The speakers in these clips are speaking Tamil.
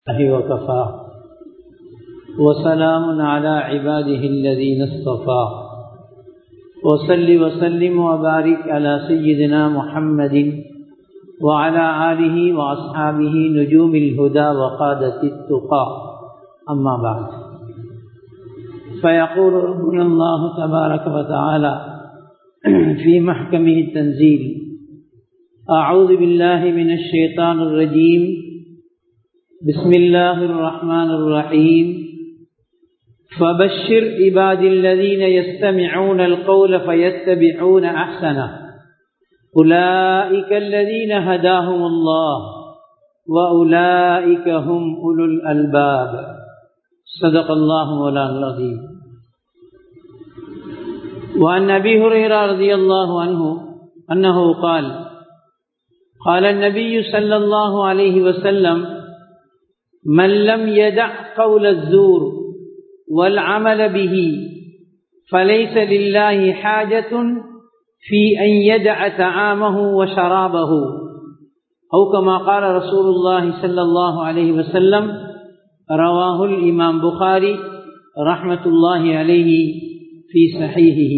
الله وكفى وسلام على عباده الذين اصطفى وصل وسلم وبارك على سيدنا محمد وعلى آله وأصحابه نجوم الهدى وقادة التقى أما بعد فيقول ربنا الله تبارك وتعالى في محكمه التنزيل أعوذ بالله من الشيطان الرجيم بسم الله الرحمن الرحيم فبشر عباد الذين يستمعون القول فيتبعون أحسنه أولئك الذين هداهم الله وأولئك هم أولو الألباب صدق الله مولانا العظيم وعن أبي هريرة رضي الله عنه أنه قال قال النبي صلى الله عليه وسلم من لم يدع قول الزور والعمل به فليس لله حاجة في أن يدع طعامه وشرابه أو كما قال رسول الله صلى الله عليه وسلم رواه الإمام بخاري رحمة الله عليه في صحيحه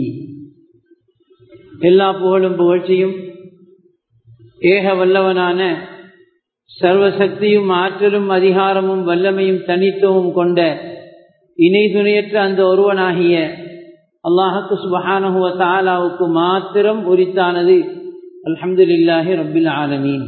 எல்லா புகழும் புகழ்ச்சியும் ஏக வல்லவனான சர்வசக்தியும் ஆற்றலும் அதிகாரமும் வல்லமையும் தனித்துவமும் கொண்ட இணை துணையற்ற அந்த ஒருவனாகிய அல்லாஹுக்கு சுபஹானஹுவ தாலாவுக்கு மாத்திரம் உரித்தானது அல்ஹம்துலில்லாஹி ரபில் ஆலமீன்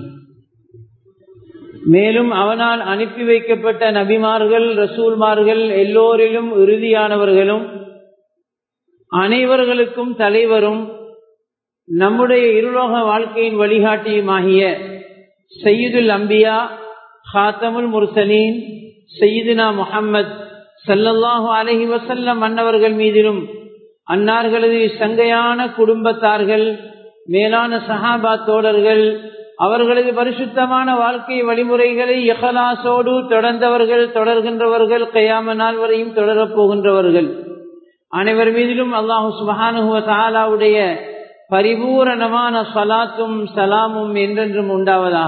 மேலும் அவனால் அனுப்பி வைக்கப்பட்ட நபிமார்கள் ரசூல்மார்கள் எல்லோரிலும் இறுதியானவர்களும் அனைவர்களுக்கும் தலைவரும் நம்முடைய இருலோக வாழ்க்கையின் வழிகாட்டியுமாகிய சையீதுல் அம்பியா ஹாத்தமுல் முர்சலீன் சையீதுனா முஹம்மத் சல்லல்லாஹு அலஹி வசல்லம் அன்னவர்கள் மீதிலும் அன்னார்களது சங்கையான குடும்பத்தார்கள் மேலான சஹாபா தோழர்கள் அவர்களது பரிசுத்தமான வாழ்க்கை வழிமுறைகளை எஹலாசோடு தொடர்ந்தவர்கள் தொடர்கின்றவர்கள் கையாம நாள் வரையும் தொடரப் போகின்றவர்கள் அனைவர் மீதிலும் அல்லாஹு சுபஹானுவ தாலாவுடைய பரிபூரணமான சலாத்தும் சலாமும் என்றென்றும் உண்டாவதாக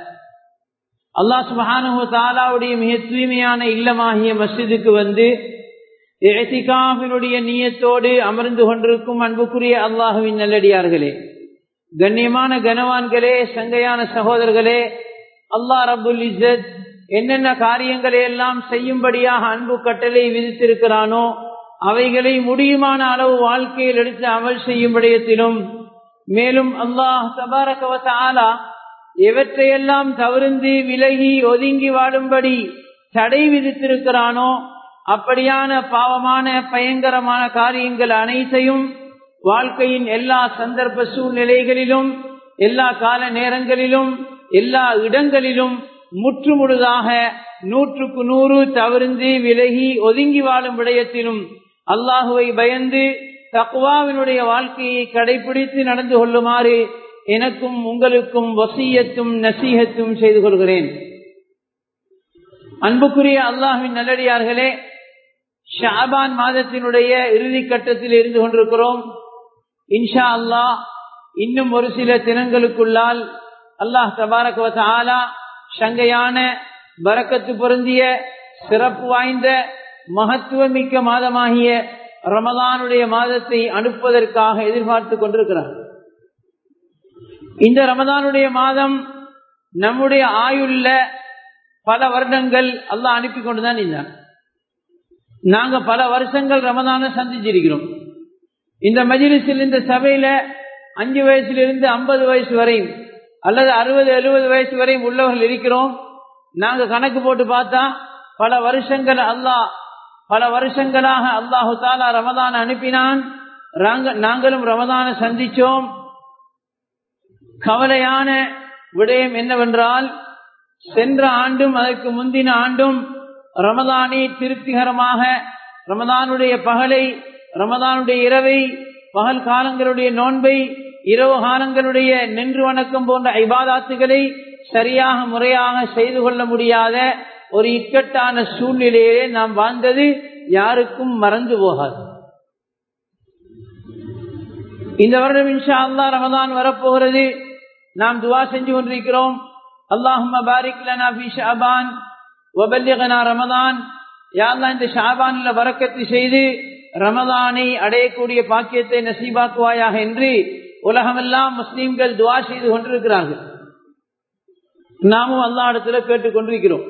அல்லாஹ் சுபஹானுவ தாலாவுடைய மிக தூய்மையான இல்லமாகிய மஸ்ஜிதுக்கு வந்து எத்திகாவினுடைய நீயத்தோடு அமர்ந்து கொண்டிருக்கும் அன்புக்குரிய அல்லாஹுவின் நல்லடியார்களே கண்ணியமான கனவான்களே சங்கையான சகோதரர்களே அல்லாஹ் ரபுல் இசத் என்னென்ன காரியங்களை எல்லாம் செய்யும்படியாக அன்பு கட்டளை விதித்திருக்கிறானோ அவைகளை முடியுமான அளவு வாழ்க்கையில் எடுத்து அமல் செய்யும் விடயத்திலும் மேலும் அல்லாஹ் தபாரகவச ஆலா எவற்றையெல்லாம் தவிர்ந்து விலகி ஒதுங்கி வாடும்படி தடை விதித்திருக்கிறானோ அப்படியான பாவமான பயங்கரமான காரியங்கள் அனைத்தையும் வாழ்க்கையின் எல்லா சந்தர்ப்ப சூழ்நிலைகளிலும் எல்லா கால நேரங்களிலும் எல்லா இடங்களிலும் முற்றுமுழுதாக நூற்றுக்கு நூறு தவிர்ந்து விலகி ஒதுங்கி வாழும் விடயத்திலும் அல்லாஹுவை பயந்து தக்குவாவினுடைய வாழ்க்கையை கடைபிடித்து நடந்து கொள்ளுமாறு எனக்கும் உங்களுக்கும் வசியத்தும் நசீகத்தும் செய்து கொள்கிறேன் அன்புக்குரிய அல்லாஹுவின் நல்லடியார்களே ஷாபான் மாதத்தினுடைய இறுதி கட்டத்தில் இருந்து கொண்டிருக்கிறோம் இன்ஷா அல்லாஹ் இன்னும் ஒரு சில தினங்களுக்குள்ளால் அல்லாஹ் தபாரக் ஆலா சங்கையான வரக்கத்து பொருந்திய சிறப்பு வாய்ந்த மகத்துவமிக்க மாதமாகிய ரமதானுடைய மாதத்தை அனுப்புவதற்காக எதிர்பார்த்து கொண்டிருக்கிறார் இந்த ரமதானுடைய மாதம் நம்முடைய ஆயுள்ள பல வருடங்கள் அல்லாஹ் அனுப்பி கொண்டுதான் இருந்தார் நாங்க பல வருஷங்கள் ரமதான சந்திச்சிருக்கிறோம் இந்த மஜிலிஸில் இந்த சபையில அஞ்சு வயசுலிருந்து ஐம்பது வயசு வரையும் அல்லது அறுபது எழுபது வயசு வரையும் உள்ளவர்கள் இருக்கிறோம் நாங்க கணக்கு போட்டு பார்த்தா பல வருஷங்கள் அல்லாஹ் பல வருஷங்களாக அல்லாஹு தாலா ரமதான் அனுப்பினான் நாங்களும் ரமதான சந்திச்சோம் கவலையான விடயம் என்னவென்றால் சென்ற ஆண்டும் அதற்கு முந்தின ஆண்டும் ரமதானை திருப்திகரமாக ரமதானுடைய பகலை ரமதானுடைய இரவை பகல் காலங்களுடைய நோன்பை இரவு காலங்களுடைய நின்று வணக்கம் போன்ற ஐபாதாத்துகளை சரியாக முறையாக செய்து கொள்ள முடியாத ஒரு இக்கட்டான சூழ்நிலையிலே நாம் வாழ்ந்தது யாருக்கும் மறந்து போகாது இந்த வருடம் இன்ஷா அல்லா ரமதான் வரப்போகிறது நாம் துவா செஞ்சு கொண்டிருக்கிறோம் அல்லாஹும்ம பாரிக் லனா ஃபி ஷஅபான் ஒபல்யகனா ரமதான் யாரெல்லாம் இந்த ஷாபான்ல வரக்கத்து செய்து ரமதானை அடையக்கூடிய பாக்கியத்தை நசீபாக்குவாயாக என்று உலகமெல்லாம் முஸ்லீம்கள் துவா செய்து கொண்டிருக்கிறார்கள் நாமும் அல்லா இடத்துல கேட்டுக் கொண்டிருக்கிறோம்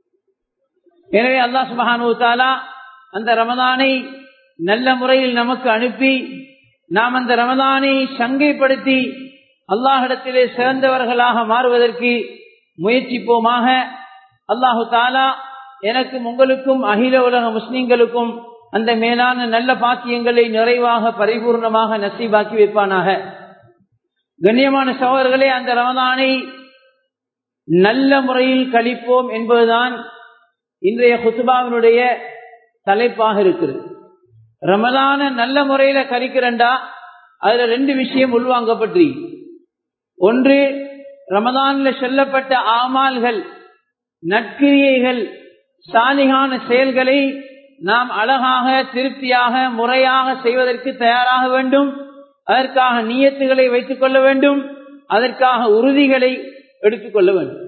எனவே அல்லா சுபஹானு தாலா அந்த ரமதானை நல்ல முறையில் நமக்கு அனுப்பி நாம் அந்த ரமதானை சங்கைப்படுத்தி அல்லாஹிடத்திலே சிறந்தவர்களாக மாறுவதற்கு முயற்சிப்போமாக அல்லாஹு தாலா எனக்கும் உங்களுக்கும் அகில உலக முஸ்லிம்களுக்கும் அந்த மேலான நல்ல பாக்கியங்களை நிறைவாக பரிபூர்ணமாக நசீபாக்கி வைப்பானாக கண்ணியமான சகோதரர்களே அந்த ரமதானை நல்ல முறையில் கழிப்போம் என்பதுதான் இன்றைய குத்துபாவினுடைய தலைப்பாக இருக்கிறது ரமதான நல்ல முறையில கழிக்கிறண்டா அதுல ரெண்டு விஷயம் உள்வாங்கப்பட்டு ஒன்று ரமதான்ல சொல்லப்பட்ட ஆமால்கள் நற்கிரியைகள் சாலிகான செயல்களை நாம் அழகாக திருப்தியாக முறையாக செய்வதற்கு தயாராக வேண்டும் அதற்காக நீயத்துகளை வைத்துக் கொள்ள வேண்டும் அதற்காக உறுதிகளை எடுத்துக்கொள்ள வேண்டும்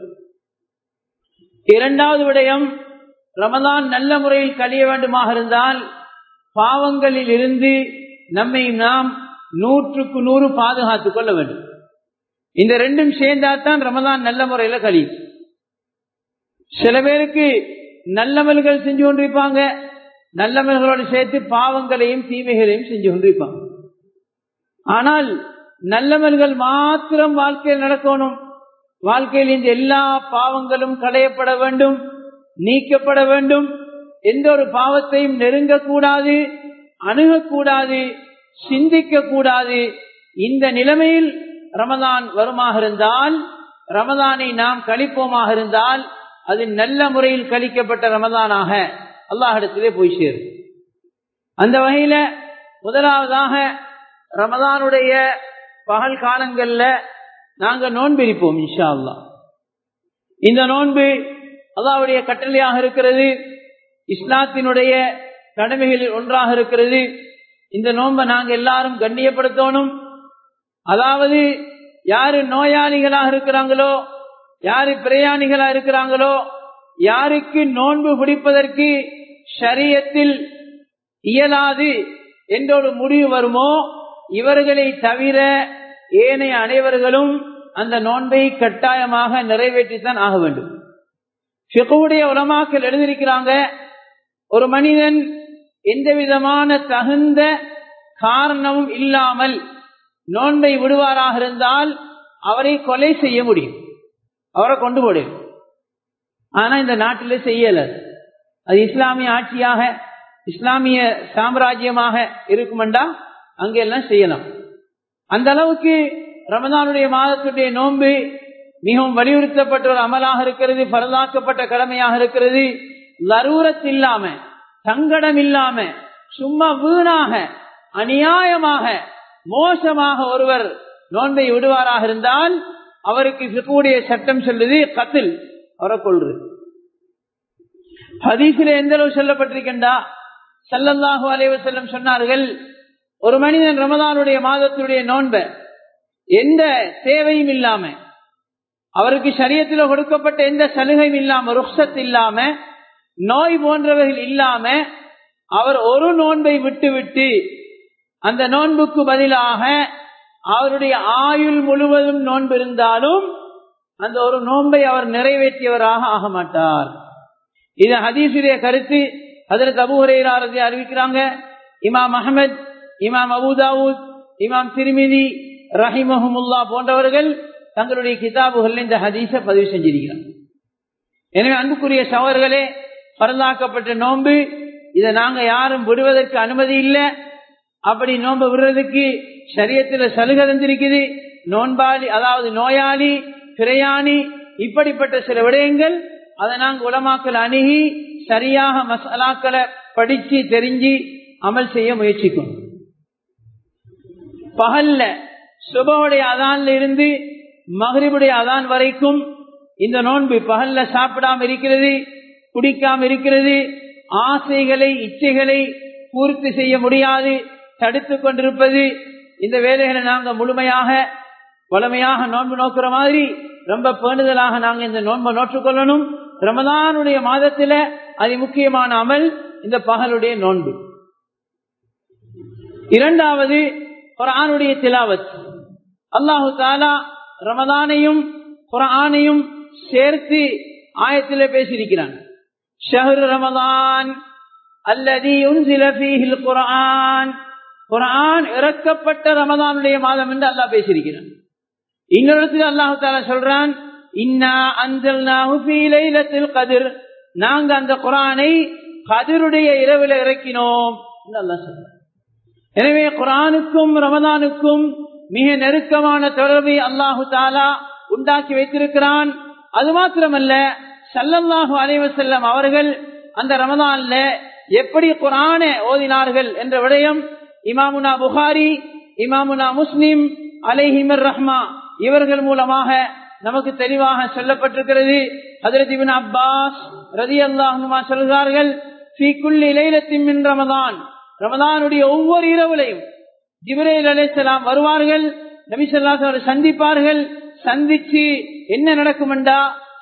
இரண்டாவது விடயம் ரமதான் நல்ல முறையில் கழிய வேண்டுமாக இருந்தால் பாவங்களில் இருந்து நம்மை நாம் நூற்றுக்கு நூறு பாதுகாத்துக் கொள்ள வேண்டும் இந்த ரெண்டும் சேர்ந்தாதான் ரமதான் நல்ல முறையில கழியும் சில பேருக்கு நல்லமல்கள் செஞ்சு கொண்டிருப்பாங்க நல்லமல்களோடு சேர்த்து பாவங்களையும் தீமைகளையும் செஞ்சு கொண்டிருப்பாங்க ஆனால் நல்லமல்கள் மாத்திரம் வாழ்க்கையில் நடக்கணும் வாழ்க்கையில் இந்த எல்லா பாவங்களும் களையப்பட வேண்டும் நீக்கப்பட வேண்டும் எந்த ஒரு பாவத்தையும் நெருங்கக்கூடாது அணுகக்கூடாது சிந்திக்க கூடாது இந்த நிலைமையில் ரமதான் வருமாக இருந்தால் ரமதானை நாம் கழிப்போமாக இருந்தால் அது நல்ல முறையில் கழிக்கப்பட்ட ரமதானாக அல்லாஹிடத்திலே போய் சேரும் அந்த வகையில முதலாவதாக ரமதானுடைய பகல் காலங்கள்ல நாங்க நோன்பிரிப்போம் இன்ஷா அல்லா இந்த நோன்பு அல்லாவுடைய கட்டளையாக இருக்கிறது இஸ்லாத்தினுடைய கடமைகளில் ஒன்றாக இருக்கிறது இந்த நோன்பை நாங்க எல்லாரும் கண்ணியப்படுத்தணும் அதாவது யாரு நோயாளிகளாக இருக்கிறாங்களோ யாரு பிரயாணிகளா இருக்கிறாங்களோ யாருக்கு நோன்பு பிடிப்பதற்கு ஷரியத்தில் இயலாது என்ற ஒரு முடிவு வருமோ இவர்களை தவிர ஏனைய அனைவர்களும் அந்த நோன்பை கட்டாயமாக நிறைவேற்றித்தான் ஆக வேண்டும் ஷெகுடைய உலமாக்கள் எழுதியிருக்கிறாங்க ஒரு மனிதன் எந்த விதமான தகுந்த காரணமும் இல்லாமல் நோன்பை விடுவாராக இருந்தால் அவரை கொலை செய்ய முடியும் அவரை கொண்டு போடும் ஆனா இந்த நாட்டில செய்யல அது இஸ்லாமிய ஆட்சியாக இஸ்லாமிய சாம்ராஜ்யமாக இருக்குமெண்டா அங்கெல்லாம் செய்யலாம் அந்த அளவுக்கு ரமதானுடைய மாதத்துடைய நோன்பு மிகவும் வலியுறுத்தப்பட்ட ஒரு அமலாக இருக்கிறது பரதாக்கப்பட்ட கடமையாக இருக்கிறது லரூரத் இல்லாம சங்கடம் இல்லாம சும்மா வீணாக அநியாயமாக மோசமாக ஒருவர் நோன்பை விடுவாராக இருந்தால் அவருக்கு இருக்கக்கூடிய சட்டம் சொல்லுது கத்தில் அவரை கொள்றது ஹதீசில எந்த அளவு சொல்லப்பட்டிருக்கின்றா சல்லல்லாஹு அலைவ செல்லம் சொன்னார்கள் ஒரு மனிதன் ரமதானுடைய மாதத்துடைய நோன்ப எந்த தேவையும் இல்லாம அவருக்கு சரியத்தில் கொடுக்கப்பட்ட எந்த சலுகையும் இல்லாம ருக்ஷத் இல்லாம நோய் போன்றவைகள் இல்லாம அவர் ஒரு நோன்பை விட்டு விட்டு அந்த நோன்புக்கு பதிலாக அவருடைய ஆயுள் முழுவதும் நோன்பு இருந்தாலும் அந்த ஒரு நோன்பை அவர் நிறைவேற்றியவராக ஆக மாட்டார் இது ஹதீசுடைய கருத்து அதில் தபுஹரேராரதி அறிவிக்கிறாங்க இமாம் அகமது இமாம் அபுதாவூத் இமாம் திருமிதி ரஹிமஹமுல்லா போன்றவர்கள் தங்களுடைய கிதாபுகள் இந்த ஹதீஸை பதிவு செஞ்சிருக்கிறார் எனவே அன்புக்குரிய சவர்களே பரந்தாக்கப்பட்ட நோன்பு இதை நாங்க யாரும் விடுவதற்கு அனுமதி இல்லை அப்படி நோன்பு விடுறதுக்கு சரியத்துல சலுகை தந்திருக்குது நோன்பாளி அதாவது நோயாளி பிரயாணி இப்படிப்பட்ட சில விடயங்கள் அதை நாங்கள் உலமாக்கல் அணுகி சரியாக மசாலாக்களை படிச்சு தெரிஞ்சு அமல் செய்ய முயற்சிக்கும் பகல்ல சுபவுடைய அதான்ல இருந்து மகரிபுடைய அதான் வரைக்கும் இந்த நோன்பு பகல்ல சாப்பிடாம இருக்கிறது குடிக்காம இருக்கிறது ஆசைகளை இச்சைகளை பூர்த்தி செய்ய முடியாது தடுத்து கொண்டிருப்பது இந்த வேலைகளை நாங்க முழுமையாக வளமையாக நோன்பு நோக்கிற மாதிரி ரொம்ப பேணுதலாக நாங்க இந்த நோன்பை நோற்றுக்கொள்ளணும் ரமதானுடைய மாதத்துல அதி முக்கியமான அமல் இந்த பகலுடைய நோன்பு இரண்டாவது குரானுடைய திலாவத் அல்லாஹு தாலா ரமதானையும் குரானையும் சேர்த்து ஆயத்திலே பேசியிருக்கிறான் ஷஹர் ரமதான் அல்லது குரான் குரான் இறக்கப்பட்ட ரமதானுடைய மாதம் என்று அல்லாஹ் பேசியிருக்கிறான் இன்னொரு அல்லாஹு தாலா சொல்றான் இன்னா அஞ்சல் கதிர் நாங்க அந்த குரானை கதிருடைய இரவில் இறக்கினோம் என்று அல்லாஹ் சொல்றான் எனவே குரானுக்கும் ரமதானுக்கும் மிக நெருக்கமான தொடர்பை அல்லாஹு தாலா உண்டாக்கி வைத்திருக்கிறான் அது மாத்திரமல்ல சல்லல்லாஹு அலைவசல்லம் அவர்கள் அந்த ரமதான்ல எப்படி குரான ஓதினார்கள் என்ற விடயம் இமாமுனா புகாரி இமாமுனா முஸ்லிம் அலைஹிமர் ரஹ்மா இவர்கள் மூலமாக நமக்கு தெளிவாக சொல்லப்பட்டிருக்கிறது ஹதரத் இபின் அப்பாஸ் ரதி அல்லாஹுமா சொல்கிறார்கள் ரமதான் ரமதானுடைய ஒவ்வொரு இரவுலையும் ஜிப்ரேல் அலிசலாம் வருவார்கள் நபிசல்லாஸ் அவரை சந்திப்பார்கள் சந்திச்சு என்ன நடக்கும் என்றா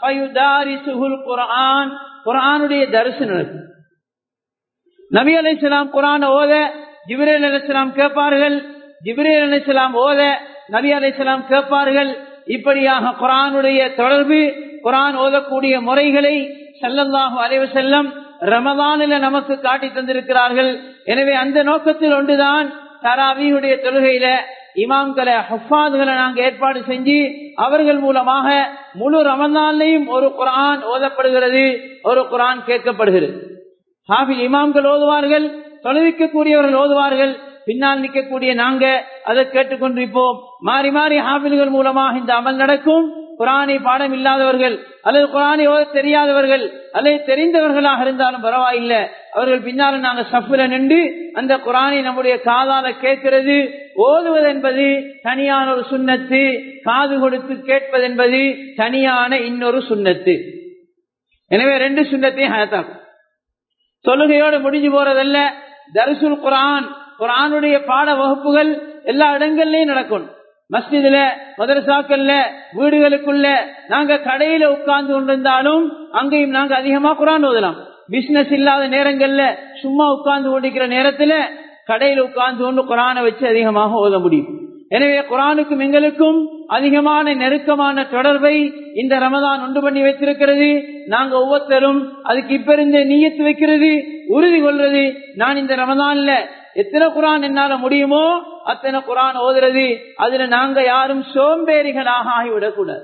குரான் குரானுடைய தரிசு நடக்கும் நபி அலிசலாம் குரான் ஓத ஜிப்ரேல் அலிசலாம் கேட்பார்கள் ஜிப்ரேல் அலிசலாம் ஓத நபி அலிசலாம் கேட்பார்கள் இப்படியாக குரானுடைய தொடர்பு குரான் ஓதக்கூடிய முறைகளை செல்லல்லாஹு அலைவு செல்லம் ரமதானில நமக்கு காட்டி தந்திருக்கிறார்கள் எனவே அந்த நோக்கத்தில் ஒன்றுதான் தராவியுடைய தொழுகையில இமாம்களை ஹஃபாதுகளை நாங்கள் ஏற்பாடு செஞ்சு அவர்கள் மூலமாக முழு ரமதான்லையும் ஒரு குரான் ஓதப்படுகிறது ஒரு குரான் கேட்கப்படுகிறது ஹாபில் இமாம்கள் ஓதுவார்கள் தொலைவிக்கக்கூடியவர்கள் ஓதுவார்கள் பின்னால் நிற்கக்கூடிய நாங்க அதை கேட்டுக்கொண்டிருப்போம் மாறி மாறி ஹாபில்கள் மூலமாக இந்த அமல் நடக்கும் குரானை பாடம் இல்லாதவர்கள் அல்லது குரானை ஓத தெரியாதவர்கள் அல்லது தெரிந்தவர்களாக இருந்தாலும் பரவாயில்லை அவர்கள் பின்னாலும் நாங்க சஃபில நின்று அந்த குரானை நம்முடைய காதால கேட்கிறது ஓதுவது என்பது தனியான ஒரு சுண்ணத்து காது கொடுத்து கேட்பது என்பது தனியான இன்னொரு சுண்ணத்து எனவே ரெண்டு சுண்ணத்தையும் ஹயத்தாக்கும் தொழுகையோடு முடிஞ்சு போறதல்ல தரிசுல் குரான் குரானுடைய பாட வகுப்புகள் எல்லா இடங்கள்லயும் நடக்கணும் மஸ்ஜிதுல மதரசாக்கள்ல வீடுகளுக்குள்ள நாங்க கடையில உட்கார்ந்து கொண்டிருந்தாலும் அங்கேயும் நாங்க அதிகமா குரான் ஓதலாம் பிசினஸ் இல்லாத நேரங்கள்ல சும்மா உட்கார்ந்து கொண்டிருக்கிற நேரத்துல கடையில உட்கார்ந்து கொண்டு குரானை வச்சு அதிகமாக ஓத முடியும் எனவே குரானுக்கும் எங்களுக்கும் அதிகமான நெருக்கமான தொடர்பை இந்த ரமதான் உண்டு பண்ணி வைத்திருக்கிறது நாங்க ஒவ்வொருத்தரும் அதுக்கு இப்ப இருந்த நீயத்து வைக்கிறது உறுதி கொள்றது நான் இந்த ரமதான்ல எத்தனை குரான் என்னால முடியுமோ அத்தனை குரான் ஓதுறது அதுல நாங்க யாரும் சோம்பேறிகளாக ஆகிவிடக்கூடாது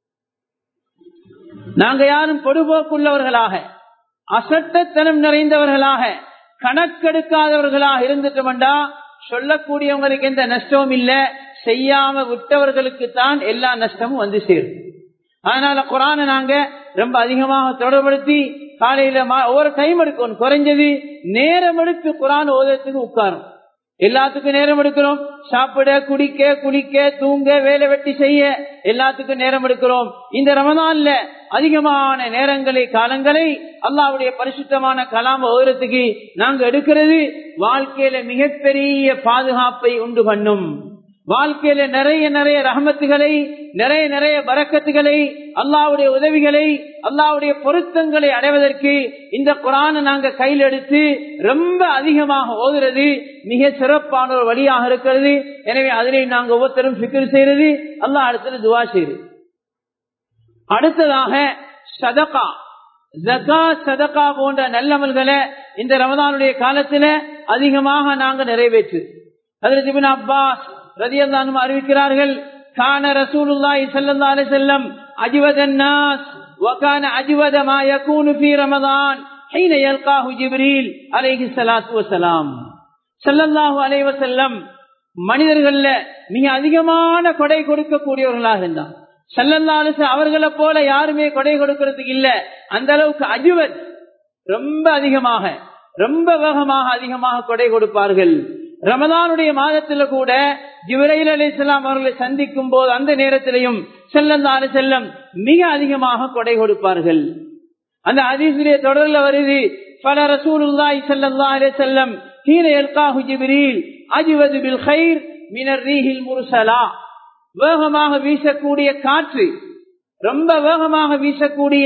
நாங்க யாரும் பொடுபோக்குள்ளவர்களாக அசட்டத்தனம் நிறைந்தவர்களாக கணக்கெடுக்காதவர்களாக இருந்துட்டோம்டா சொல்லக்கூடியவங்களுக்கு எந்த நஷ்டமும் இல்ல செய்யாம விட்டவர்களுக்கு தான் எல்லா நஷ்டமும் வந்து சேரும் அதனால குரானை நாங்க ரொம்ப அதிகமாக தொடர்படுத்தி காலையில ஒவ்வொரு டைம் எடுக்கணும் குறைஞ்சது நேரம் எடுத்து குரான் ஓதத்துக்கு உட்காரும் எல்லாத்துக்கும் நேரம் எடுக்கிறோம் சாப்பிட குடிக்க குளிக்க தூங்க வேலை வெட்டி செய்ய எல்லாத்துக்கும் நேரம் எடுக்கிறோம் இந்த ரமதான்ல அதிகமான நேரங்களை காலங்களை அல்லாவுடைய பரிசுத்தமான கலாம ஓரத்துக்கு நாங்க எடுக்கிறது வாழ்க்கையில மிகப்பெரிய பாதுகாப்பை உண்டு பண்ணும் வாழ்க்கையில நிறைய நிறைய ரஹமத்துகளை நிறைய நிறைய பறக்கத்துகளை அல்லாவுடைய உதவிகளை அல்லாவுடைய பொருத்தங்களை அடைவதற்கு இந்த குரானை நாங்க கையில் எடுத்து ரொம்ப அதிகமாக ஓதுறது மிக சிறப்பான ஒரு வழியாக இருக்கிறது எனவே அதிலே நாங்க ஒவ்வொருத்தரும் பிக்கர் செய்யறது அல்லா அடுத்தது துவா செய்யுது அடுத்ததாக சதகா ஜகா சதகா போன்ற நல்லமல்களை இந்த ரமதானுடைய காலத்துல அதிகமாக நாங்க நிறைவேற்று அதில் ஜிபின் அப்பாஸ் ரதியல்லானும் அறிவிக்கிறார்கள் கான ரசூலுல்லாஹி ஸல்லல்லாஹு அலைஹி வஸல்லம் அஜ்வதன் நாஸ் وكان اجود ما يكون في رمضان حين يلقاه جبريل عليه الصلاه والسلام ஸல்லல்லாஹு அலைஹி வஸல்லம் மனிதர்கள்ல மிக அதிகமான கொடை கொடுக்கக்கூடியவர்களாக இருந்தான் சல்லல்லாஹு அவர்களை போல யாருமே கொடை கொடுக்கறதுக்கு இல்ல அந்த அளவுக்கு அஜுவத் ரொம்ப அதிகமாக ரொம்ப வேகமாக அதிகமாக கொடை கொடுப்பார்கள் ரமதானுடைய மாதத்துல கூட ஜிவரையில் அலி இஸ்லாம் அவர்களை சந்திக்கும் போது அந்த நேரத்திலையும் செல்லந்தாறு செல்லம் மிக அதிகமாக கொடை கொடுப்பார்கள் அந்த அதிசுடைய தொடர்ல வருது பல ரசூலுல்லாய் செல்லல்லா அலே செல்லம் ஹீன எல்காஹு ஜிபிரில் அஜிவது பில் ஹைர் மினர் ரீஹில் முருசலா வேகமாக வீசக்கூடிய காற்று ரொம்ப வேகமாக வீசக்கூடிய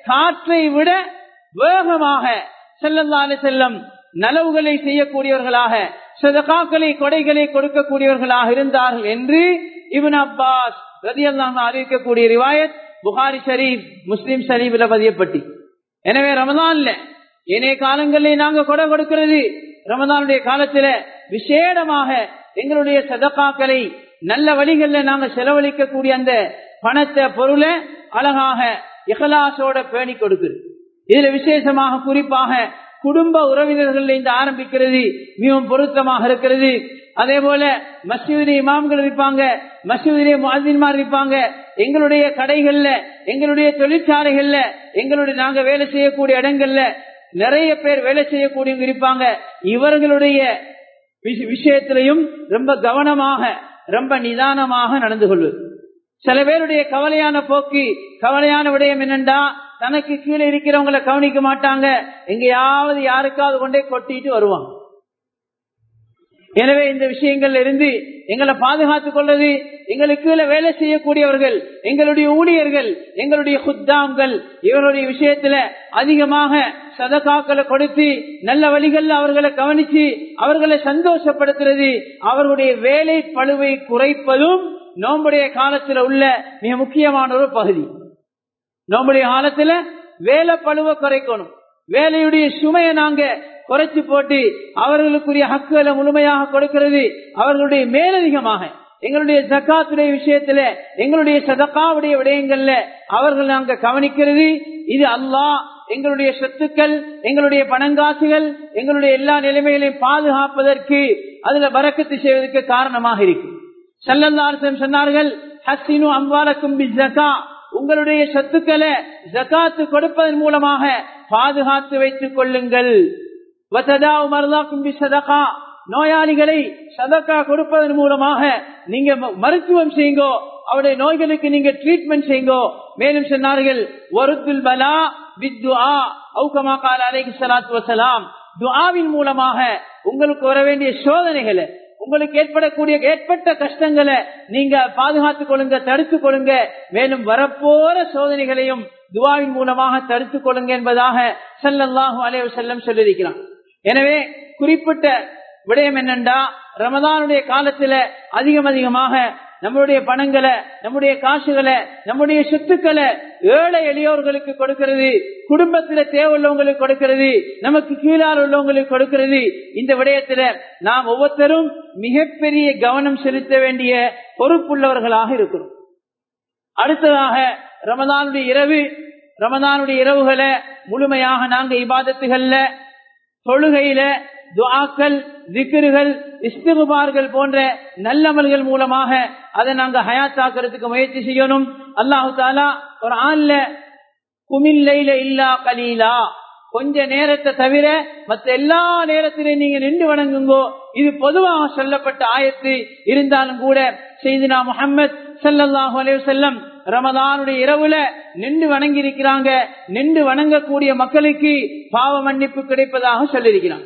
காற்றை விட வேகமாக செல்லந்தாலே செல்லம் நலவுகளை செய்யக்கூடியவர்களாக சதகாக்களை கொடைகளை கொடுக்கக்கூடியவர்களாக இருந்தார்கள் என்று இபின் அப்பாஸ் ரதியல்லாம் அறிவிக்கக்கூடிய ரிவாயத் புகாரி ஷரீப் முஸ்லிம் ஷரீஃபில் பதியப்பட்டி எனவே ரமதான்ல ஏனைய காலங்களில் நாங்க கொடை கொடுக்கிறது ரமதானுடைய காலத்துல விசேடமாக எங்களுடைய சதக்காக்களை நல்ல வழிகள்ல நாங்க செலவழிக்கக்கூடிய அந்த பணத்தை பொருளை அழகாக இகலாசோட பேணி கொடுக்குது இதுல விசேஷமாக குறிப்பாக குடும்ப உறவினர்கள் இந்த ஆரம்பிக்கிறது மிகவும் பொருத்தமாக இருக்கிறது அதே போல மசூதிலே இமாம்கள் இருப்பாங்க மசூதிலே மாதின்மார் இருப்பாங்க எங்களுடைய கடைகள்ல எங்களுடைய தொழிற்சாலைகள்ல எங்களுடைய நாங்க வேலை செய்யக்கூடிய இடங்கள்ல நிறைய பேர் வேலை செய்யக்கூடியவங்க இருப்பாங்க இவர்களுடைய விஷயத்திலையும் ரொம்ப கவனமாக ரொம்ப நிதானமாக நடந்து கொள்வது சில பேருடைய கவலையான போக்கு கவலையான விடயம் என்னண்டா தனக்கு கீழே இருக்கிறவங்களை கவனிக்க மாட்டாங்க எங்கேயாவது யாருக்காவது கொண்டே கொட்டிட்டு வருவாங்க எனவே இந்த விஷயங்கள்ல இருந்து எங்களை பாதுகாத்துக் கொள்வது எங்களுக்கு கீழே வேலை செய்யக்கூடியவர்கள் எங்களுடைய ஊழியர்கள் எங்களுடைய குத்தாம்கள் இவருடைய விஷயத்துல அதிகமாக சதகாக்களை கொடுத்து நல்ல வழிகள்ல அவர்களை கவனிச்சு அவர்களை சந்தோஷப்படுத்துறது அவர்களுடைய வேலை பழுவை குறைப்பதும் நோம்புடைய காலத்துல உள்ள மிக முக்கியமான ஒரு பகுதி நோம்புடைய காலத்துல வேலை பழுவை குறைக்கணும் வேலையுடைய சுமையை நாங்க குறைச்சு போட்டு அவர்களுக்குரிய ஹக்குகளை முழுமையாக கொடுக்கிறது அவர்களுடைய மேலதிகமாக எங்களுடைய ஜக்காத்துடைய விஷயத்துல எங்களுடைய சதக்காவுடைய விடயங்கள்ல அவர்கள் நாங்க கவனிக்கிறது இது அல்லாஹ் எங்களுடைய சொத்துக்கள் எங்களுடைய பணங்காசுகள் எங்களுடைய எல்லா நிலைமைகளையும் பாதுகாப்பதற்கு அதுல வரக்கத்து செய்வதற்கு காரணமாக இருக்கு செல்லந்தாரசம் சொன்னார்கள் ஹசினு அம்பாலக்கும் ஜக்கா உங்களுடைய சொத்துக்களை ஜக்காத்து கொடுப்பதன் மூலமாக பாதுகாத்து வைத்துக் கொள்ளுங்கள் நோயாளிகளை சதக்கா கொடுப்பதன் மூலமாக நீங்க மருத்துவம் செய்யுங்கோ அவருடைய நோய்களுக்கு நீங்க ட்ரீட்மெண்ட் செய்யுங்கோ மேலும் சொன்னார்கள் ஒருத்துல் பலா வித்வா அவுகமா கால அலைஹி சலாத்து வசலாம் துஆவின் மூலமாக உங்களுக்கு வர வேண்டிய சோதனைகளை உங்களுக்கு ஏற்படக்கூடிய ஏற்பட்ட கஷ்டங்களை நீங்க பாதுகாத்துக் கொள்ளுங்க தடுத்துக் கொள்ளுங்க மேலும் வரப்போற சோதனைகளையும் துவாவின் மூலமாக தடுத்துக் கொள்ளுங்க என்பதாக செல்லல்லாஹு அலைய செல்லம் சொல்லியிருக்கிறான் எனவே குறிப்பிட்ட விடயம் என்னண்டா ரமதானுடைய காலத்துல அதிகம் அதிகமாக நம்முடைய பணங்களை நம்முடைய காசுகளை நம்முடைய சொத்துக்களை ஏழை எளியோர்களுக்கு கொடுக்கிறது குடும்பத்துல தேவையுள்ளவங்களுக்கு கொடுக்கிறது நமக்கு கீழால் உள்ளவங்களுக்கு கொடுக்கிறது இந்த விடயத்துல நாம் ஒவ்வொருத்தரும் மிகப்பெரிய கவனம் செலுத்த வேண்டிய பொறுப்புள்ளவர்களாக இருக்கிறோம் அடுத்ததாக ரமதானுடைய இரவு ரமதானுடைய இரவுகளை முழுமையாக நாங்க இபாதத்துகள்ல தொழுகையில துவாக்கள் திக்ருகள் இஸ்திகுபார்கள் போன்ற நல்லமல்கள் மூலமாக அதை நாங்க ஹயாத்தாக்குறதுக்கு முயற்சி செய்யணும் அல்லாஹு தாலா ஒரு ஆள்ல குமில்லையில இல்லா கலீலா கொஞ்ச நேரத்தை தவிர மற்ற எல்லா நேரத்திலையும் நீங்க நின்று வணங்குங்கோ இது பொதுவாக சொல்லப்பட்ட ஆயத்து இருந்தாலும் கூட செய்தினா முகமது சல்லாஹூ அலைய செல்லம் ரமதானுடைய இரவுல நின்று வணங்கி இருக்கிறாங்க நின்று வணங்கக்கூடிய மக்களுக்கு பாவ மன்னிப்பு கிடைப்பதாக சொல்லியிருக்கிறான்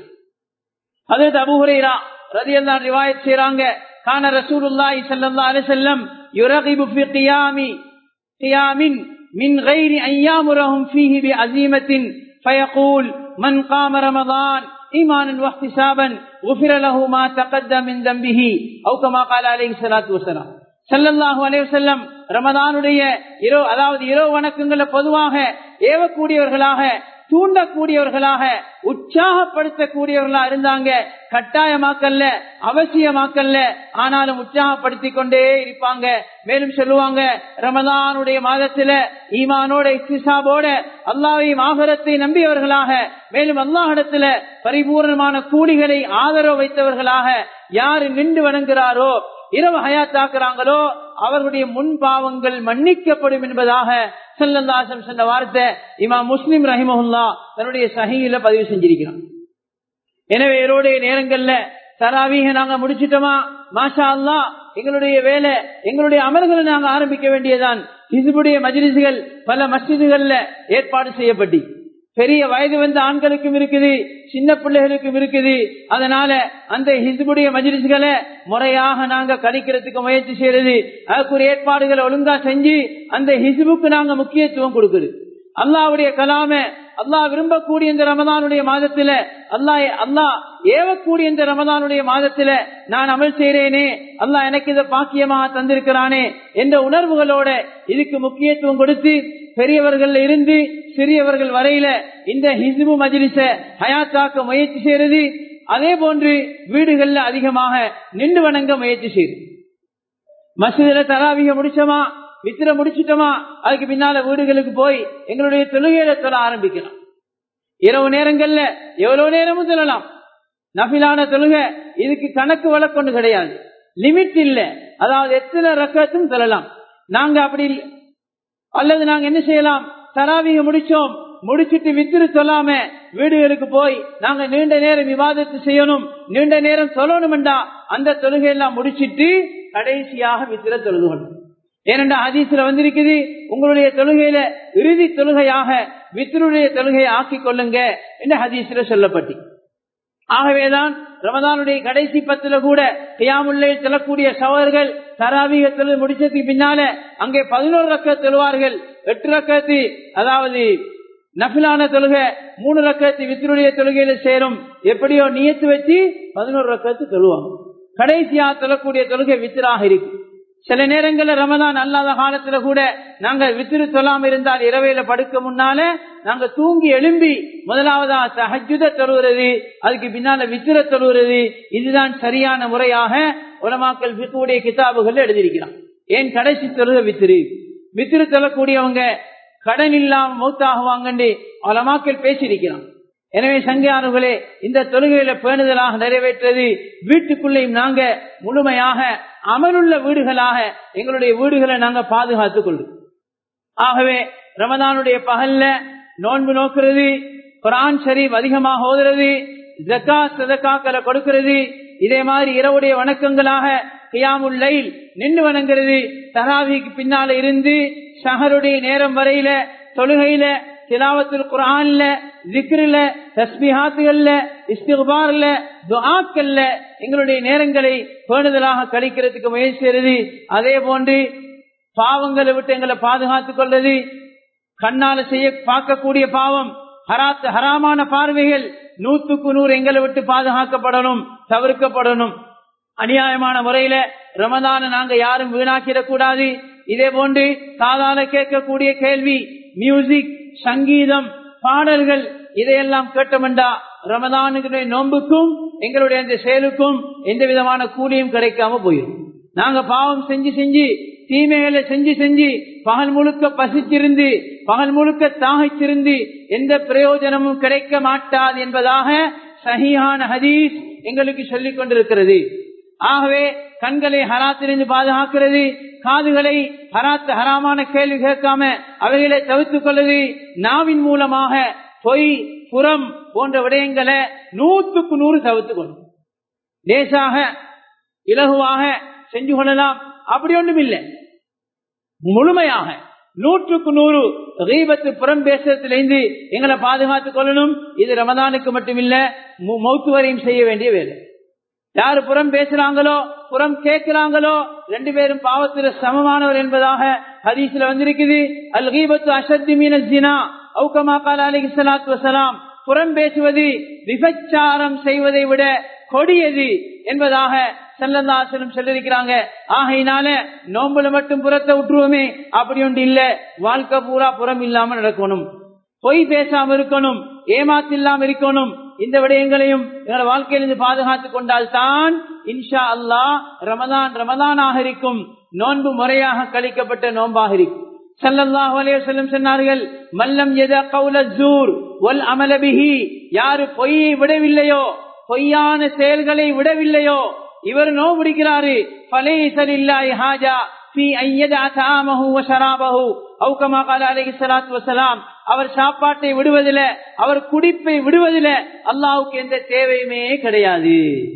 அது அபுஹுரேரா ரதியெல்லாம் ரிவாயத் செய்யறாங்க கான ரசூலுல்லாஹி ஸல்லல்லாஹு அலைஹி வஸல்லம் யுரகிபு ஃபி கியாமி கியாமின் மின் غير ان يامرهم فيه بعزيمه فيقول من قام رمضان ايمانا واحتسابا غفر له ما تقدم من ذنبه او كما قال عليه الصلاه والسلام சல்லல்லாஹு அலைவசல்லம் ரமதானுடைய இரவு அதாவது இரவு வணக்கங்களை பொதுவாக ஏவக்கூடியவர்களாக தூண்டக்கூடியவர்களாக உற்சாகப்படுத்தக்கூடியவர்களா இருந்தாங்க கட்டாயமாக்கல்ல அவசியமாக்கல்ல ஆனாலும் உற்சாகப்படுத்திக் கொண்டே இருப்பாங்க மேலும் சொல்லுவாங்க ரமதானுடைய மாதத்துல ஈமானோட இஸ்திசாபோட அல்லாவையும் ஆகரத்தை நம்பியவர்களாக மேலும் அல்லாஹிடத்துல பரிபூர்ணமான கூலிகளை ஆதரவு வைத்தவர்களாக யாரு நின்று வணங்குகிறாரோ இரவு ஹயாத்தாக்குறாங்களோ அவர்களுடைய முன் பாவங்கள் மன்னிக்கப்படும் என்பதாக செல்லந்தாசம் சொன்ன வார்த்தை இமா முஸ்லிம் ரஹிமஹுல்லா தன்னுடைய சகியில பதிவு செஞ்சிருக்கிறான் எனவே இவருடைய நேரங்கள்ல தராவீக நாங்க முடிச்சிட்டோமா மாஷா அல்லா எங்களுடைய வேலை எங்களுடைய அமல்களை நாங்க ஆரம்பிக்க வேண்டியதான் இதுபுடைய மஜிலிசுகள் பல மஸ்ஜிதுகள்ல ஏற்பாடு செய்யப்பட்டு பெரிய வயது வந்த ஆண்களுக்கும் இருக்குது சின்ன பிள்ளைகளுக்கும் இருக்குது அதனால அந்த ஹிசுபுடைய மஜிலிசுகளை முறையாக நாங்க கணிக்கிறதுக்கு முயற்சி செய்யறது அதுக்குரிய ஏற்பாடுகளை ஒழுங்கா செஞ்சு அந்த ஹிசுபுக்கு நாங்க முக்கியத்துவம் கொடுக்குது அல்லாவுடைய கலாம அல்லாஹ் விரும்பக்கூடிய இந்த ரமதானுடைய மாதத்துல அல்லாஹ் அல்லாஹ் ஏவக்கூடிய இந்த ரமதானுடைய மாதத்துல நான் அமல் செய்றேனே அல்லாஹ் எனக்கு இதை பாக்கியமாக தந்திருக்கிறானே என்ற உணர்வுகளோட இதுக்கு முக்கியத்துவம் கொடுத்து பெரியவர்கள் இருந்து சிறியவர்கள் வரையில இந்த ஹிஸ்பு மஜிலிச ஹயாத்தாக்க முயற்சி செய்யறது அதே போன்று வீடுகள்ல அதிகமாக நின்று வணங்க முயற்சி செய்யுது மசிதில தராவிக முடிச்சோமா வித்திர முடிச்சிட்டோமா அதுக்கு பின்னால வீடுகளுக்கு போய் எங்களுடைய தொழுகையில தொழ ஆரம்பிக்கலாம் இரவு நேரங்கள்ல எவ்வளவு நேரமும் சொல்லலாம் நபிலான தொழுகை இதுக்கு கணக்கு வழக்கொண்டு கிடையாது லிமிட் இல்ல அதாவது எத்தனை ரக்கத்தும் சொல்லலாம் நாங்க அப்படி இல்ல. அல்லது நாங்க என்ன செய்யலாம் தராவிக முடிச்சோம் முடிச்சிட்டு வித்திரு சொல்லாம வீடுகளுக்கு போய் நாங்க நீண்ட நேரம் விவாதத்தை செய்யணும் நீண்ட நேரம் சொல்லணும்டா அந்த தொழுகை எல்லாம் முடிச்சிட்டு கடைசியாக வித்திர தொழுகணும் ஏனென்றா ஹதீஸ்ல வந்திருக்குது உங்களுடைய தொழுகையில இறுதி தொழுகையாக வித்திருடைய தொழுகையை ஆக்கிக் கொள்ளுங்க என்று ஹதீஸ்ல சொல்லப்பட்டு ஆகவேதான் ரமதானுடைய கடைசி பத்துல கூட கியாமுல்லை செல்லக்கூடிய சவர்கள் தராவிக தொழு முடிச்சதுக்கு பின்னால அங்கே பதினோரு ரக்க தொழுவார்கள் எட்டு ரக்கத்து அதாவது நபிலான தொழுகை மூணு ரக்கத்து வித்திருடைய தொழுகையில சேரும் எப்படியோ நியத்து வச்சு பதினோரு ரக்கத்து தொழுவாங்க கடைசியா தொழக்கூடிய தொழுகை வித்திராக இருக்கு சில நேரங்கள்ல ரமதான் அல்லாத காலத்துல கூட நாங்க வித்திரு சொல்லாம இருந்தால் இரவையில படுக்க முன்னால நாங்க தூங்கி எழும்பி முதலாவதா தஹஜுத தொழுகிறது அதுக்கு பின்னால வித்திர தொழுகிறது இதுதான் சரியான முறையாக உலமாக்கல் வித்துடைய கிதாபுகள் எழுதியிருக்கிறான் ஏன் கடைசி தொழுக வித்திரு வித்திரு தொழக்கூடியவங்க கடன் இல்லாம மௌத்தாகுவாங்கன்னு உலமாக்கல் பேசியிருக்கிறான் எனவே சங்கியானவர்களே இந்த தொழுகையில பேணுதலாக நிறைவேற்றது வீட்டுக்குள்ளேயும் நாங்க முழுமையாக அமலுள்ள வீடுகளாக எங்களுடைய வீடுகளை நாங்க பாதுகாத்துக் கொள்ளும் ஆகவே ரமதானுடைய பகல்ல நோன்பு நோக்குறது குரான் ஷரீப் அதிகமாக ஓதுறது ஜக்கா சதக்காக்களை கொடுக்கிறது இதே மாதிரி இரவுடைய வணக்கங்களாக கியாமுல் லைல் நின்று வணங்குறது தராவிக்கு பின்னால இருந்து ஷஹருடைய நேரம் வரையில தொழுகையில திலாவத்தில் குரான்ல ஜிக்ரில தஸ்மிஹாத்துகள்ல இஸ்திகுபார்ல துஆக்கள்ல எங்களுடைய நேரங்களை பேணுதலாக கழிக்கிறதுக்கு முயற்சி செய்யறது அதே போன்று பாவங்களை விட்டு எங்களை பாதுகாத்துக் கொள்வது கண்ணால செய்ய பார்க்கக்கூடிய பாவம் ஹராத்து ஹராமான பார்வைகள் நூத்துக்கு நூறு எங்களை விட்டு பாதுகாக்கப்படணும் தவிர்க்கப்படணும் அநியாயமான முறையில ரமதான நாங்க யாரும் வீணாக்கிடக் கூடாது இதே போன்று சாதாரண கேட்கக்கூடிய கேள்வி மியூசிக் சங்கீதம் பாடல்கள் இதையெல்லாம் கேட்டமெண்டா ரமதானுடைய நோன்புக்கும் எங்களுடைய அந்த செயலுக்கும் எந்த விதமான கூலியும் கிடைக்காம போயிடும் நாங்க பாவம் செஞ்சு செஞ்சு தீமைகளை செஞ்சு செஞ்சு பகல் முழுக்க பசிச்சிருந்து பகல் முழுக்க தாகிச்சிருந்து எந்த பிரயோஜனமும் கிடைக்க மாட்டாது என்பதாக சஹியான ஹதீஸ் எங்களுக்கு சொல்லிக் கொண்டிருக்கிறது ஆகவே கண்களை ஹராத்திலிருந்து பாதுகாக்கிறது காதுகளை ஹராத்து ஹராமான கேள்வி கேட்காம அவைகளை தவிர்த்துக் கொள்வது நாவின் மூலமாக பொய் புறம் போன்ற விடயங்களை நூற்றுக்கு நூறு தவிர்த்துக் கொள்ளும் லேசாக இலகுவாக செஞ்சு கொள்ளலாம் அப்படி ஒன்றும் இல்லை முழுமையாக நூற்றுக்கு நூறு ரீபத்து புறம் பேசுறதுலேருந்து எங்களை பாதுகாத்துக் கொள்ளணும் இது ரமதானுக்கு மட்டுமில்ல மௌத்து வரையும் செய்ய வேண்டிய வேலை யாரு புறம் பேசுறாங்களோ புறம் கேட்கிறாங்களோ ரெண்டு பேரும் பாவத்துல சமமானவர் என்பதாக ஹதீஸ்ல வந்திருக்குது அல் கீபத்து அசத்து மீன ஜினா அவுகமா கால அலி சலாத்து வசலாம் புறம் பேசுவது விபச்சாரம் செய்வதை விட கொடியது என்பதாக செல்லந்தாசனம் சொல்லிருக்கிறாங்க ஆகையினால நோம்புல மட்டும் புறத்தை விட்டுருவோமே அப்படி ஒன்று இல்ல வாழ்க்கை பூரா புறம் இல்லாம நடக்கணும் பொய் பேசாம இருக்கணும் ஏமாத்து இல்லாம இருக்கணும் இந்த விடயங்களையும் எங்களை வாழ்க்கையிலிருந்து பாதுகாத்துக் கொண்டால் தான் இன்ஷா அல்லா ரமதான் ரமதானாக இருக்கும் நோன்பு முறையாக கழிக்கப்பட்ட நோன்பாக இருக்கும் சல்லல்லாஹு அலைஹி வஸல்லம் சொன்னார்கள் மல்லம் எத கௌல ஜூர் வல் அமலபிஹி யாரு பொய்யை விடவில்லையோ பொய்யான செயல்களை விடவில்லையோ இவர் நோ பிடிக்கிறாரு பலேசலில்லாஹி ஹாஜா في أن يدع طعامه وشرابه أو كما قال عليه الصلاة والسلام அவர் சாப்பாட்டை விடுவதில அவர் குடிப்பை விடுவதில அல்லாவுக்கு எந்த தேவையுமே கிடையாது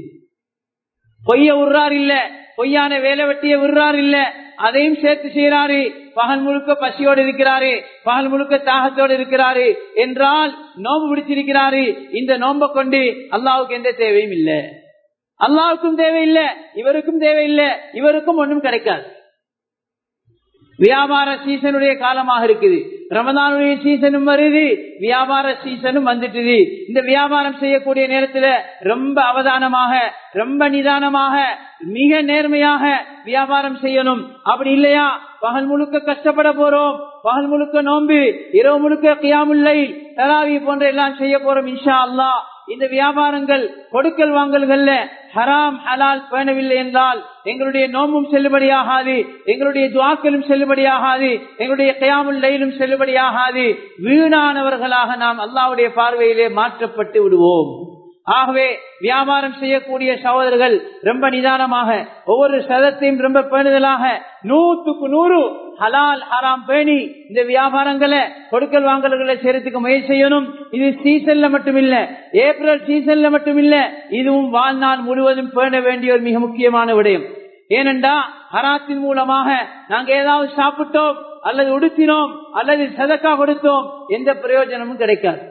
பொய்ய விடுறார் இல்ல பொய்யான வேலை வெட்டிய விடுறார் இல்ல அதையும் சேர்த்து செய்யறாரு பகல் முழுக்க பசியோடு இருக்கிறாரு பகல் முழுக்க தாகத்தோடு இருக்கிறாரு என்றால் நோம்பு பிடிச்சிருக்கிறாரு இந்த நோம்ப கொண்டு அல்லாவுக்கு எந்த தேவையும் இல்லை அல்லாவுக்கும் தேவையில்லை இவருக்கும் தேவையில்லை இவருக்கும் ஒன்றும் கிடைக்காது வியாபார சீசனுடைய காலமாக இருக்குது ரமதானுடைய சீசனும் வருது வியாபார சீசனும் வந்துட்டுது இந்த வியாபாரம் செய்யக்கூடிய நேரத்துல ரொம்ப அவதானமாக ரொம்ப நிதானமாக மிக நேர்மையாக வியாபாரம் செய்யணும் அப்படி இல்லையா பகல் முழுக்க கஷ்டப்பட போறோம் பகல் முழுக்க நோன்பு இரவு முழுக்க கியாமுல்லை தராவி போன்ற எல்லாம் செய்ய போறோம் இன்ஷா அல்லா இந்த வியாபாரங்கள் கொடுக்கல் வாங்கல்கள்ல ஹராம் ஹலால் பேணவில்லை என்றால் எங்களுடைய நோம்பும் செல்லுபடியாகாது எங்களுடைய துவாக்களும் செல்லுபடியாகாது எங்களுடைய கயாமுல் லைலும் செல்லுபடியாகாது வீணானவர்களாக நாம் அல்லாவுடைய பார்வையிலே மாற்றப்பட்டு விடுவோம் ஆகவே வியாபாரம் செய்யக்கூடிய சகோதரர்கள் ரொம்ப நிதானமாக ஒவ்வொரு சதத்தையும் ரொம்ப பேணுதலாக நூற்றுக்கு நூறு ஹலால் ஹராம் பேணி இந்த வியாபாரங்களை கொடுக்கல் வாங்கல்களை செய்யறதுக்கு முயற்சி செய்யணும் இது சீசன்ல மட்டுமில்ல ஏப்ரல் சீசன்ல மட்டுமில்ல இதுவும் வாழ்நாள் முழுவதும் பேண வேண்டிய ஒரு மிக முக்கியமான விடயம் ஏனென்றா ஹராத்தின் மூலமாக நாங்க ஏதாவது சாப்பிட்டோம் அல்லது உடுத்தினோம் அல்லது சதக்கா கொடுத்தோம் எந்த பிரயோஜனமும் கிடைக்காது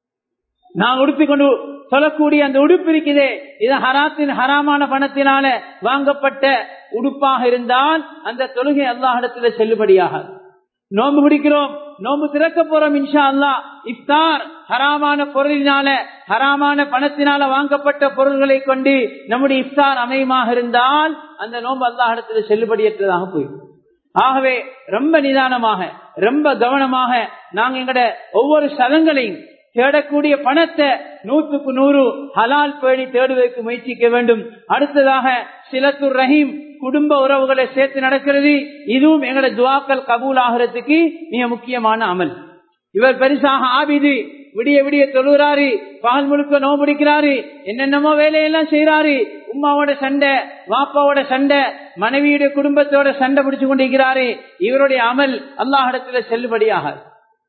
நான் உடுத்திக்கொண்டு சொல்லக்கூடிய அந்த உடுப்பு இருக்குதே இது ஹராத்தின் ஹராமான பணத்தினால வாங்கப்பட்ட உடுப்பாக இருந்தால் அந்த தொழுகை அல்லாஹிடத்துல செல்லுபடியாகாது நோம்பு பிடிக்கிறோம் நோம்பு திறக்க போறோம் இன்ஷா அல்லா இஃப்தார் ஹராமான பொருளினால ஹராமான பணத்தினால வாங்கப்பட்ட பொருள்களை கொண்டு நம்முடைய இஃப்தார் அமையமாக இருந்தால் அந்த நோம்பு அல்லாஹிடத்துல செல்லுபடியற்றதாக போயிடும் ஆகவே ரொம்ப நிதானமாக ரொம்ப கவனமாக நாங்க எங்கட ஒவ்வொரு சதங்களையும் தேடக்கூடிய பணத்தை நூற்றுக்கு நூறு ஹலால் பேணி தேடுவதற்கு முயற்சிக்க வேண்டும் அடுத்ததாக சிலத்துர் ரஹீம் குடும்ப உறவுகளை சேர்த்து நடக்கிறது இதுவும் எங்களோட துவாக்கள் கபூல் ஆகிறதுக்கு மிக முக்கியமான அமல் இவர் பெருசாக ஆபிது விடிய விடிய தொழுகிறாரு பகல் முழுக்க நோ முடிக்கிறாரு என்னென்னமோ வேலையெல்லாம் செய்யறாரு உமாவோட சண்டை வாப்பாவோட சண்டை மனைவியுடைய குடும்பத்தோட சண்டை பிடிச்சு கொண்டிருக்கிறாரு இவருடைய அமல் அல்லாஹிடத்துல செல்லுபடியாகாது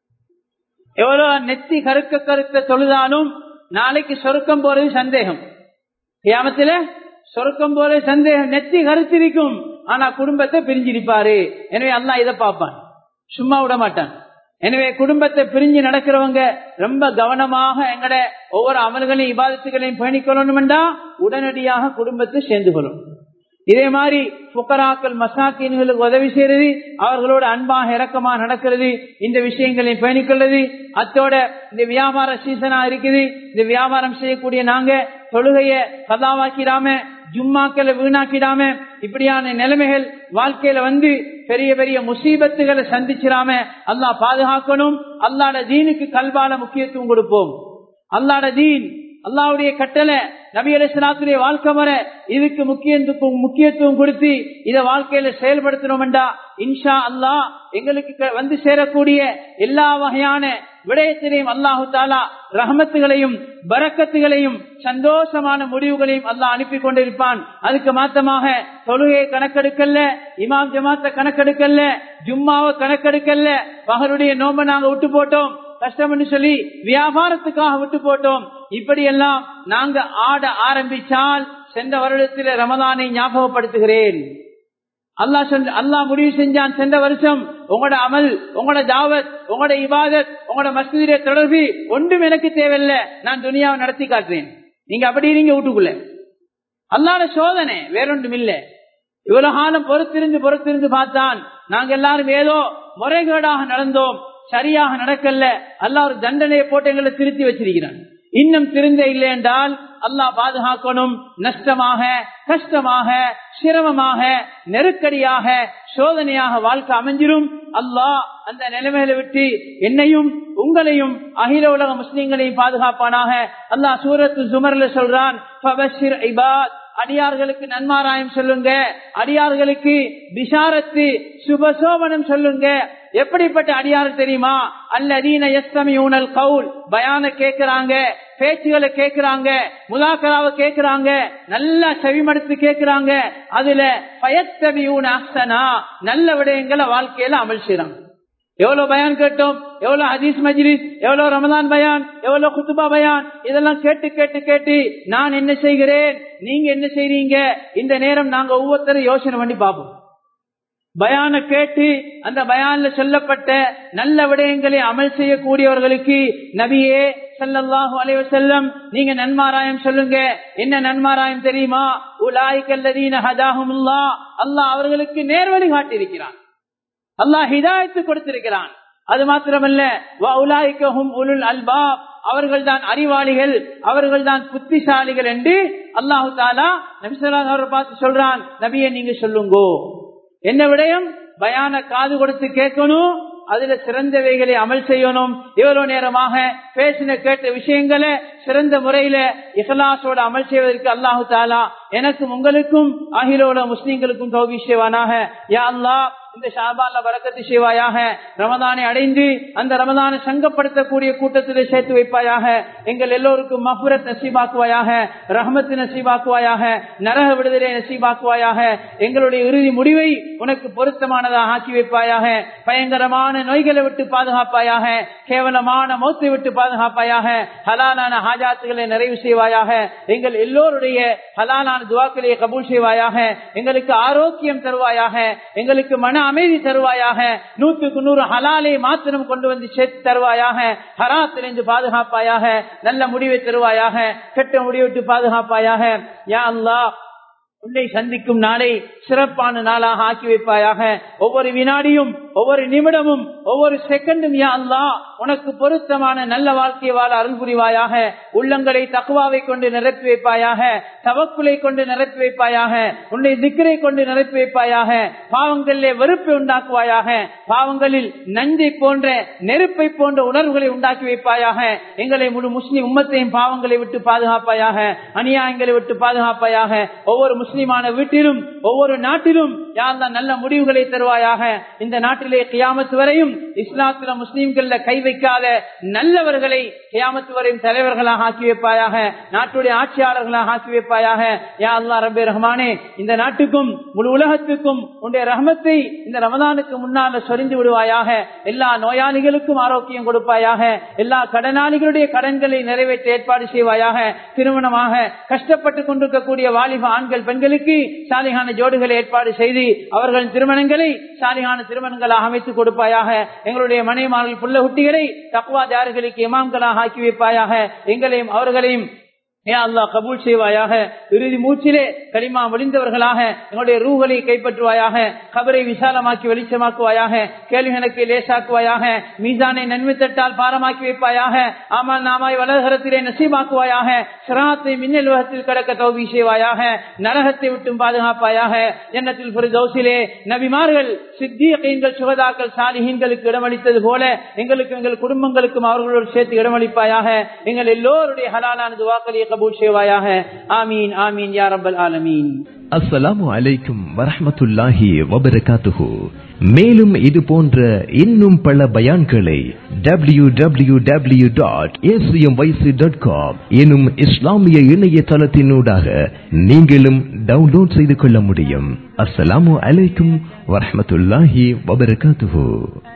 எவ்வளவு நெத்தி கருக்க கருக்க தொழுதாலும் நாளைக்கு சொருக்கம் போறது சந்தேகம் கியாமத்துல சொருக்கம் போறது சந்தேகம் நெத்தி கருத்திருக்கும் ஆனா குடும்பத்தை பிரிஞ்சிருப்பாரு எனவே அல்லாஹ் இதை பார்ப்பான் சும்மா விட மாட்டான் எனவே குடும்பத்தை பிரிஞ்சு நடக்கிறவங்க ரொம்ப கவனமாக எங்கட ஒவ்வொரு அமல்களையும் இபாதத்துகளையும் பேணிக்கொள்ளணும்டா உடனடியாக குடும்பத்தை சேர்ந்து கொள்ளணும் இதே மாதிரி புக்கராக்கள் மசாக்கின்களுக்கு உதவி செய்யறது அவர்களோட அன்பாக இறக்கமாக நடக்கிறது இந்த விஷயங்களை பேணிக்கொள்வது அத்தோட இந்த வியாபார சீசனா இருக்குது இந்த வியாபாரம் செய்யக்கூடிய நாங்க தொழுகைய கதாவாக்கிடாம ஜும்மாக்களை வீணாக்கிடாம இப்படியான நிலைமைகள் வாழ்க்கையில வந்து பெரிய பெரிய முசீபத்துகளை சந்திச்சிடாம அல்லா பாதுகாக்கணும் அல்லாட தீனுக்கு கல்வால முக்கியத்துவம் கொடுப்போம் அல்லாட தீன் அல்லாவுடைய கட்டளை நபி அலிஸ்லாத்துடைய வாழ்க்கை முறை இதுக்கு முக்கியத்துவம் முக்கியத்துவம் கொடுத்து இதை வாழ்க்கையில செயல்படுத்தணும்டா இன்ஷா அல்லா எங்களுக்கு வந்து சேரக்கூடிய எல்லா வகையான விடயத்திலையும் அல்லாஹு தாலா ரஹமத்துகளையும் பரக்கத்துகளையும் சந்தோஷமான முடிவுகளையும் அல்லாஹ் அனுப்பி கொண்டிருப்பான் அதுக்கு மாத்தமாக தொழுகையை கணக்கெடுக்கல இமாம் ஜமாத்த கணக்கெடுக்கல ஜும்மாவை கணக்கெடுக்கல மகனுடைய நோம்ப நாங்க விட்டு போட்டோம் கஷ்டம் சொல்லி வியாபாரத்துக்காக விட்டு போட்டோம் இப்படி எல்லாம் நாங்க ஆட ஆரம்பிச்சால் சென்ற வருடத்தில் ரமதானை ஞாபகப்படுத்துகிறேன் அல்லா சொன்ன அல்லா முடிவு செஞ்சான் சென்ற வருஷம் உங்களோட அமல் உங்களோட தாவத் உங்களோட இபாதத் உங்களோட மசூதிய தொடர்பு ஒன்றும் எனக்கு தேவையில்லை நான் துணியாவை நடத்தி காட்டுறேன் நீங்க அப்படி நீங்க வீட்டுக்குள்ள அல்லாட சோதனை வேறொன்றும் இல்லை இவ்வளவு காலம் பொறுத்திருந்து பொறுத்திருந்து பார்த்தான் நாங்க எல்லாரும் ஏதோ முறைகேடாக நடந்தோம் சரியாக நடக்கல அல்லா ஒரு தண்டனையை போட்டு எங்களை திருத்தி வச்சிருக்கிறான் இன்னும் திருந்த இல்லை என்றால் அல்லாஹ் பாதுகாக்கணும் நஷ்டமாக கஷ்டமாக சிரமமாக நெருக்கடியாக சோதனையாக வாழ்க்கை அமைஞ்சிரும் அல்லாஹ் அந்த நிலைமையில விட்டு என்னையும் உங்களையும் அகில உலக முஸ்லீம்களையும் பாதுகாப்பானாக அல்லாஹ் சூரத்து சுமர்ல சொல்றான் அடியார்களுக்கு நன்மாராயம் சொல்லுங்க அடியார்களுக்கு பிசாரத்து சுபசோபனம் சொல்லுங்க எப்படிப்பட்ட அடியார் தெரியுமா அல்லதீன எஸ்தமி ஊனல் கவுல் பயான கேக்குறாங்க பேச்சுகளை கேக்குறாங்க முதாக்கராவை கேக்குறாங்க நல்லா செவிமடுத்து கேக்குறாங்க அதுல பயத்தவி ஊன அசனா நல்ல விடயங்களை வாழ்க்கையில அமல் செய்யறாங்க எவ்வளவு பயான் கேட்டோம் எவ்வளவு ஹதீஸ் மஜ்லிஸ் எவ்வளவு ரமதான் பயான் எவ்வளவு குத்துபா பயான் இதெல்லாம் கேட்டு கேட்டு கேட்டு நான் என்ன செய்கிறேன் நீங்க என்ன செய்றீங்க இந்த நேரம் நாங்க ஒவ்வொருத்தரும் யோசனை பண்ணி பார்ப்போம் பயான கேட்டு அந்த பயான்ல சொல்லப்பட்ட நல்ல விடயங்களை அமல் செய்யக்கூடியவர்களுக்கு நபியே சல்லல்லாஹு அலைவ செல்லம் நீங்க நன்மாராயம் சொல்லுங்க என்ன நன்மாராயம் தெரியுமா உலாய்கல்லதீன ஹதாஹுமுல்லா அல்லாஹ் அவர்களுக்கு நேர்வழி காட்டியிருக்கிறான் அல்லாஹ் ஹிதாயத்து கொடுத்திருக்கிறான் அது மாத்திரமல்ல வஉலாயிகஹும் உலுல் அல்பாப் அவர்கள்தான் அறிவாளிகள் அவர்கள்தான் புத்திசாலிகள் என்று அல்லாஹு தாலா நபிசல்லாஹ் அவரை பார்த்து சொல்றான் நபியை நீங்க சொல்லுங்கோ என்ன விடயம் பயான காது கொடுத்து கேட்கணும் அதுல சிறந்தவைகளை அமல் செய்யணும் இவ்வளவு நேரமாக பேசின கேட்ட விஷயங்களை சிறந்த முறையில இஹலாசோட அமல் செய்வதற்கு அல்லாஹு தாலா எனக்கும் உங்களுக்கும் அகிலோட முஸ்லீம்களுக்கும் தௌபி செய்வானாக யா அல்லாஹ் இந்த ஷாபான்ல வரக்கத்து செய்வாயாக ரமதானை அடைந்து அந்த ரமதானை சங்கப்படுத்தக்கூடிய கூட்டத்தில் சேர்த்து வைப்பாயாக எங்கள் எல்லோருக்கும் மஃபுரத் நசீபாக்குவாயாக ரஹமத்து நசீபாக்குவாயாக நரக விடுதலை நசீபாக்குவாயாக எங்களுடைய இறுதி முடிவை உனக்கு பொருத்தமானதாக ஆக்கி வைப்பாயாக பயங்கரமான நோய்களை விட்டு பாதுகாப்பாயாக கேவலமான மௌத்தை விட்டு பாதுகாப்பாயாக ஹலாலான ஹாஜாத்துகளை நிறைவு செய்வாயாக எங்கள் எல்லோருடைய ஹலாலான துவாக்களை கபூல் செய்வாயாக எங்களுக்கு ஆரோக்கியம் தருவாயாக எங்களுக்கு மன அமைதி தருவாயாக நூற்றுக்கு நூறு ஹலாலை மாத்திரம் கொண்டு வந்து சேர்த்து தருவாயாக ஹராத்திலிருந்து பாதுகாப்பாயாக நல்ல முடிவை தருவாயாக கெட்ட முடிவிட்டு பாதுகாப்பாயாக யா அல்லாஹ் உன்னை சந்திக்கும் நாளை சிறப்பான நாளாக ஆக்கி வைப்பாயாக ஒவ்வொரு வினாடியும் ஒவ்வொரு நிமிடமும் ஒவ்வொரு செகண்டும் யா அல்லா உனக்கு பொருத்தமான நல்ல வாழ்க்கை வாழ அருள் புரிவாயாக உள்ளங்களை தக்குவாவை கொண்டு நிரப்பி வைப்பாயாக தவக்குலை கொண்டு நிரப்பி வைப்பாயாக உன்னை திக்கரை கொண்டு நிரப்பி வைப்பாயாக பாவங்களிலே வெறுப்பை உண்டாக்குவாயாக பாவங்களில் நஞ்சை போன்ற நெருப்பை போன்ற உணர்வுகளை உண்டாக்கி வைப்பாயாக எங்களை முழு முஸ்லிம் உம்மத்தையும் பாவங்களை விட்டு பாதுகாப்பாயாக அநியாயங்களை விட்டு பாதுகாப்பாயாக ஒவ்வொரு முஸ்லிமான வீட்டிலும் ஒவ்வொரு நாட்டிலும் யாரெல்லாம் நல்ல முடிவுகளை தருவாயாக இந்த நாட்டிலே கியாமத்து வரையும் இஸ்லாத்துல முஸ்லீம்கள்ல கை வைக்காத நல்லவர்களை கியாமத்து வரையும் தலைவர்களாக ஆக்கி வைப்பாயாக நாட்டுடைய ஆட்சியாளர்களாக ஆக்கி வைப்பாயாக யா அல்லா ரபே ரஹ்மானே இந்த நாட்டுக்கும் முழு உலகத்துக்கும் உன்னுடைய ரஹமத்தை இந்த ரமதானுக்கு முன்னால சொரிந்து விடுவாயாக எல்லா நோயாளிகளுக்கும் ஆரோக்கியம் கொடுப்பாயாக எல்லா கடனாளிகளுடைய கடன்களை நிறைவேற்ற ஏற்பாடு செய்வாயாக திருமணமாக கஷ்டப்பட்டு கொண்டிருக்கக்கூடிய வாலிப ஆண்கள் பெண்களுக்கு சாலிகான ஜோடுகளை ஏற்பாடு செய்து அவர்களின் திருமணங்களை சாலிகான திருமணங்களாக அமைத்துக் கொடுப்பாயாக எங்களுடைய மனைமார்கள் புள்ள குட்டிகளை தக்குவா ஜார்களுக்கு இமாம்களாக ஆக்கி வைப்பாயாக எங்களையும் அவர்களையும் ஏன் அல்லா கபூல் செய்வாயாக இறுதி மூச்சிலே களிமா முடிந்தவர்களாக எங்களுடைய ரூகளை கைப்பற்றுவாயாக கபரை விசாலமாக்கி வெளிச்சமாக்குவாயாக கேள்வி கணக்கை லேசாக்குவாயாக மீசானை நன்மை தட்டால் பாரமாக்கி வைப்பாயாக ஆமால் நாமாய் வலகரத்திலே நசீமாக்குவாயாக சிராத்தை மின்னல் உலகத்தில் கடக்க தௌபி செய்வாயாக நரகத்தை விட்டும் பாதுகாப்பாயாக எண்ணத்தில் ஒரு தௌசிலே நபிமார்கள் சித்தியங்கள் சுகதாக்கள் சாலிஹீன்களுக்கு இடமளித்தது போல எங்களுக்கும் எங்கள் குடும்பங்களுக்கும் அவர்களோடு சேர்த்து இடமளிப்பாயாக எங்கள் எல்லோருடைய ஹலாலான துவாக்களை கபூல் செய்வாயாக ஆமீன் ஆமீன் யா ரப்பல் ஆலமீன் அஸ்ஸலாமு அலைக்கும் வரஹ்மத்துல்லாஹி வபரகாத்துஹு மேலும் இது போன்ற இன்னும் பல பயான்களை W W W dot dot com எனும் இஸ்லாமிய இணையதளத்தினூடாக நீங்களும் டவுன்லோட் செய்து கொள்ள முடியும் அஸ்ஸலாமு அலைக்கும் வரஹ்மத்துல்லாஹி வபரகாத்துஹு